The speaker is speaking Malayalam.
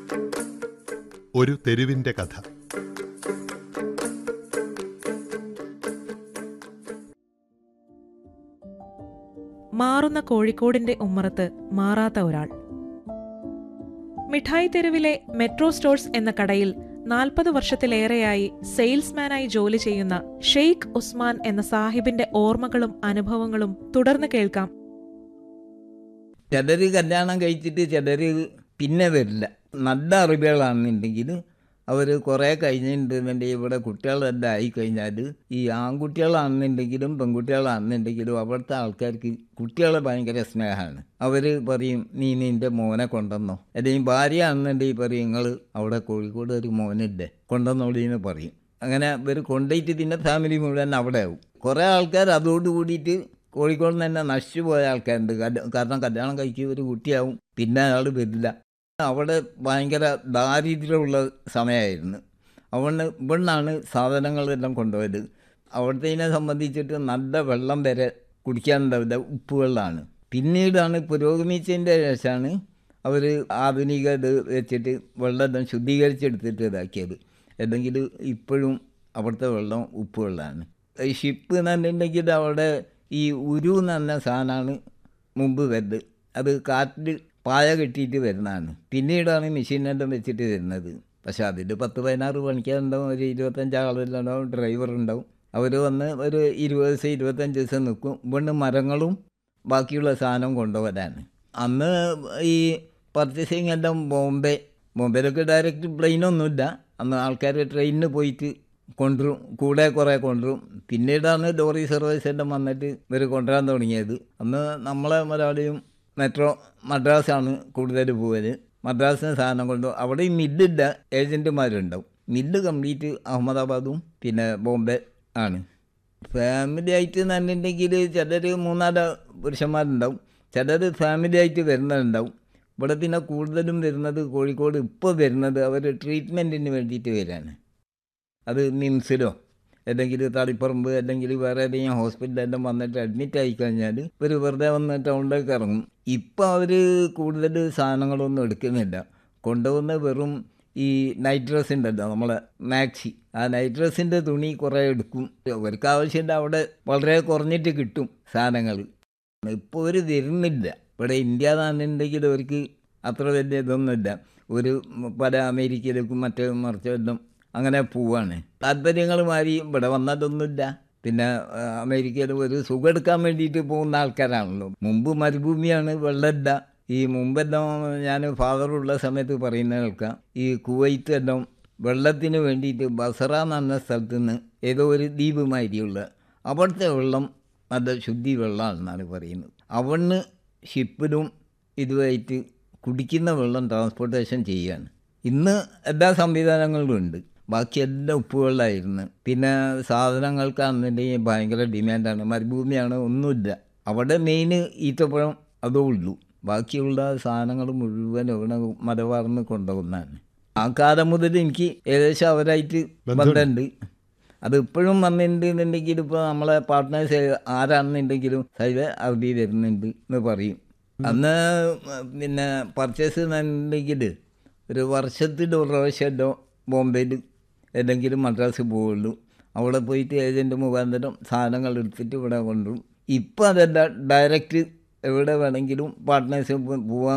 ഒരു തെരുവിന്റെ കഥ മാറുന്ന കോഴിക്കോടിന്റെ ഉമ്മറത്ത് മാറാത്ത ഒരാൾ മിഠായി തെരുവിലെ മെട്രോ സ്റ്റോഴ്സ് എന്ന കടയിൽ നാൽപ്പത് വർഷത്തിലേറെയായി സെയിൽസ്മാനായി ജോലി ചെയ്യുന്ന ഷെയ്ഖ് ഉസ്മാൻ എന്ന സാഹിബിന്റെ ഓർമ്മകളും അനുഭവങ്ങളും തുടർന്ന് കേൾക്കാം ചിലർ കല്യാണം കഴിച്ചിട്ട് ചിലർ പിന്നെ വരില്ല നല്ല അറിവുകളാണെന്നുണ്ടെങ്കിൽ അവർ കുറേ കഴിഞ്ഞിട്ടുണ്ടെന്നുണ്ടെങ്കിൽ ഇവിടെ കുട്ടികളെല്ലാം ആയിക്കഴിഞ്ഞാൽ ഈ ആൺകുട്ടികളാണെന്നുണ്ടെങ്കിലും പെൺകുട്ടികളാണെന്നുണ്ടെങ്കിലും അവിടുത്തെ ആൾക്കാർക്ക് കുട്ടികളെ ഭയങ്കര സ്നേഹമാണ് അവർ പറയും നീ നിൻ്റെ മോനെ കൊണ്ടുവന്നോ അല്ലെങ്കിൽ ഭാര്യ ആണെന്നുണ്ടെങ്കിൽ പറയും നിങ്ങൾ അവിടെ കോഴിക്കോട് ഒരു മോനില്ലേ കൊണ്ടുവന്നോളീന്ന് പറയും അങ്ങനെ ഇവർ കൊണ്ടുപോയിട്ട് പിന്നെ ഫാമിലി മുഴുവൻ അവിടെ ആവും കുറേ ആൾക്കാർ അതോട് കൂടിയിട്ട് കോഴിക്കോട് തന്നെ നശിച്ചു പോയ ആൾക്കാരുണ്ട് കല്യ- കാരണം കല്യാണം കഴിക്കുക ഒരു കുട്ടിയാവും പിന്നെ അയാൾ വരില്ല അവിടെ ഭയങ്കര ദാരിദ്ര്യമുള്ള സമയമായിരുന്നു അതുകൊണ്ട് ഇവിടുന്നാണ് സാധനങ്ങളെല്ലാം കൊണ്ടുപോയത് അവിടത്തേനെ സംബന്ധിച്ചിട്ട് നല്ല വെള്ളം വരെ കുടിക്കാനുണ്ടാവില്ല ഉപ്പ് വെള്ളമാണ് പിന്നീടാണ് പുരോഗമിച്ചതിൻ്റെ ശേഷമാണ് അവർ ആധുനിക ഇത് വെച്ചിട്ട് വെള്ളം ശുദ്ധീകരിച്ചെടുത്തിട്ട് ഇതാക്കിയത് അല്ലെങ്കിൽ ഇപ്പോഴും അവിടുത്തെ വെള്ളം ഉപ്പ് വെള്ളമാണ് ഈ ഷിപ്പ് എന്ന് പറഞ്ഞിട്ടുണ്ടെങ്കിൽ അവിടെ ഈ ഉരു എന്ന് പറഞ്ഞ സാധനമാണ് മുമ്പ് വരുന്നത് അത് കാറ്റിൽ പായ കെട്ടിയിട്ട് വരുന്നതാണ് പിന്നീടാണ് മെഷീനെല്ലാം വെച്ചിട്ട് വരുന്നത് പക്ഷെ അതിൽ പത്ത് പതിനാറ് പണിക്കാരുണ്ടാവും ഒരു ഇരുപത്തഞ്ച് ആളെല്ലാം ഉണ്ടാവും ഡ്രൈവർ ഉണ്ടാവും അവർ വന്ന് ഒരു ഇരുപത് ദിവസം ഇരുപത്തഞ്ച് ദിവസം നിൽക്കും ഇവിടുന്ന് മരങ്ങളും ബാക്കിയുള്ള സാധനം കൊണ്ടുവരാൻ അന്ന് ഈ പർച്ചേസിങ് എല്ലാം ബോംബെ ബോംബെയിലൊക്കെ ഡയറക്റ്റ് പ്ലെയിനൊന്നുമില്ല അന്ന് ആൾക്കാർ ട്രെയിനിന് പോയിട്ട് കൊണ്ടുവരും കൂടെ കുറേ കൊണ്ടുവരും പിന്നീടാണ് ലോറി സർവീസ് എല്ലാം വന്നിട്ട് ഇവർ കൊണ്ടുവരാൻ തുടങ്ങിയത് അന്ന് നമ്മളെ മലയാളിയും മെട്രോ മദ്രാസാണ് കൂടുതൽ പോവല് മദ്രാസിന് സാധനം കൊണ്ടു അവിടെ ഈ മില്ലില്ല ഏജൻറ്റുമാരുണ്ടാവും മില്ല് കംപ്ലീറ്റ് അഹമ്മദാബാദും പിന്നെ ബോംബെ ആണ് ഫാമിലി ആയിട്ട് എന്നുണ്ടെങ്കിൽ ചിലർ മൂന്നാല് പുരുഷന്മാരുണ്ടാവും ചിലർ ഫാമിലി ആയിട്ട് വരുന്നതുണ്ടാവും ഇവിടെ പിന്നെ കൂടുതലും വരുന്നത് കോഴിക്കോട് ഇപ്പോൾ വരുന്നത് അവർ ട്രീറ്റ്മെൻറ്റിന് വേണ്ടിയിട്ട് വരികയാണ് അത് നിംസിലോ അല്ലെങ്കിൽ തളിപ്പറമ്പ് അല്ലെങ്കിൽ വേറെ ഏതെങ്കിലും ഹോസ്പിറ്റലെല്ലാം വന്നിട്ട് അഡ്മിറ്റ് ആയി കഴിഞ്ഞാൽ ഇവർ വെറുതെ വന്ന് ടൗണിലേക്ക് ഇറങ്ങും ഇപ്പോൾ അവർ കൂടുതൽ സാധനങ്ങളൊന്നും എടുക്കുന്നില്ല കൊണ്ടുവന്ന വെറും ഈ നൈറ്റ് ഡ്രസ് ഉണ്ടല്ലോ നമ്മളെ മാക്സി ആ നൈറ്റ് ഡ്രസ്സിൻ്റെ തുണി കുറേ എടുക്കും അവർക്ക് ആവശ്യമില്ല അവിടെ വളരെ കുറഞ്ഞിട്ട് കിട്ടും സാധനങ്ങൾ ഇപ്പോൾ ഒരു വരുന്നില്ല ഇവിടെ ഇന്ത്യ എന്നുണ്ടെങ്കിൽ അവർക്ക് അത്ര വലിയ ഇതൊന്നുമില്ല ഒരു പല അമേരിക്കയിലേക്കും മറ്റേ മറിച്ചെല്ലാം അങ്ങനെ പോവാണ് താല്പര്യങ്ങൾ മാറി ഇവിടെ വന്നതൊന്നുമില്ല പിന്നെ ആ, അമേരിക്കയിൽ ഒരു സുഖം എടുക്കാൻ വേണ്ടിയിട്ട് പോകുന്ന ആൾക്കാരാണല്ലോ മുമ്പ് മരുഭൂമിയാണ് വെള്ളമില്ല ഈ മുമ്പെല്ലാം ഞാൻ ഫാദറുള്ള സമയത്ത് പറയുന്ന കേൾക്കാം ഈ കുവൈത്ത് എല്ലാം വെള്ളത്തിന് വേണ്ടിയിട്ട് ബസറ എന്ന് പറഞ്ഞ സ്ഥലത്ത് നിന്ന് ഏതോ ഒരു ദ്വീപ് മാതിരിയുള്ള അവിടുത്തെ വെള്ളം നല്ല ശുദ്ധി വെള്ളമാണെന്നാണ് പറയുന്നത് അവിടുന്ന് ഷിപ്പിലും ഇതുമായിട്ട് കുടിക്കുന്ന വെള്ളം ട്രാൻസ്പോർട്ടേഷൻ ചെയ്യാണ് ഇന്ന് എല്ലാ സംവിധാനങ്ങളും ഉണ്ട് ബാക്കി എല്ലാം ഉപ്പുവെള്ളമായിരുന്നു പിന്നെ സാധനങ്ങൾക്കാണെന്നുണ്ടെങ്കിൽ ഭയങ്കര ഡിമാൻഡാണ് മരുഭൂമിയാണ് ഒന്നുമില്ല അവിടെ മെയിൻ ഈത്തപ്പഴം അതേ ഉള്ളൂ ബാക്കിയുള്ള സാധനങ്ങൾ മുഴുവൻ ഇവിടെ മലബാറിന്ന് കൊണ്ടുപോകുന്നതാണ് ആ കാലം മുതൽ എനിക്ക് ഏകദേശം അവരായിട്ട് ബന്ധമുണ്ട് അത് ഇപ്പോഴും വന്നിട്ടുണ്ടെന്നുണ്ടെങ്കിൽ ഇപ്പോൾ നമ്മളെ പാർട്ട്നേഴ്സ് ആരാണെന്നുണ്ടെങ്കിലും സൈഡ് അറബി വരുന്നുണ്ട് എന്ന് പറയും അന്ന് പിന്നെ പർച്ചേസ് എന്നുണ്ടെങ്കിൽ ഒരു വർഷത്തിൽ ഒരു പ്രാവശ്യമല്ലോ ബോംബെയിൽ ഏതെങ്കിലും മദ്രാസ് പോവുള്ളൂ അവിടെ പോയിട്ട് ഏജൻറ്റ് മുഖാന്തരം സാധനങ്ങൾ എടുത്തിട്ട് ഇവിടെ കൊണ്ടുവരും ഇപ്പം അതല്ല ഡയറക്റ്റ് എവിടെ വേണമെങ്കിലും പാർട്ട്നേഴ്സ് പോകാൻ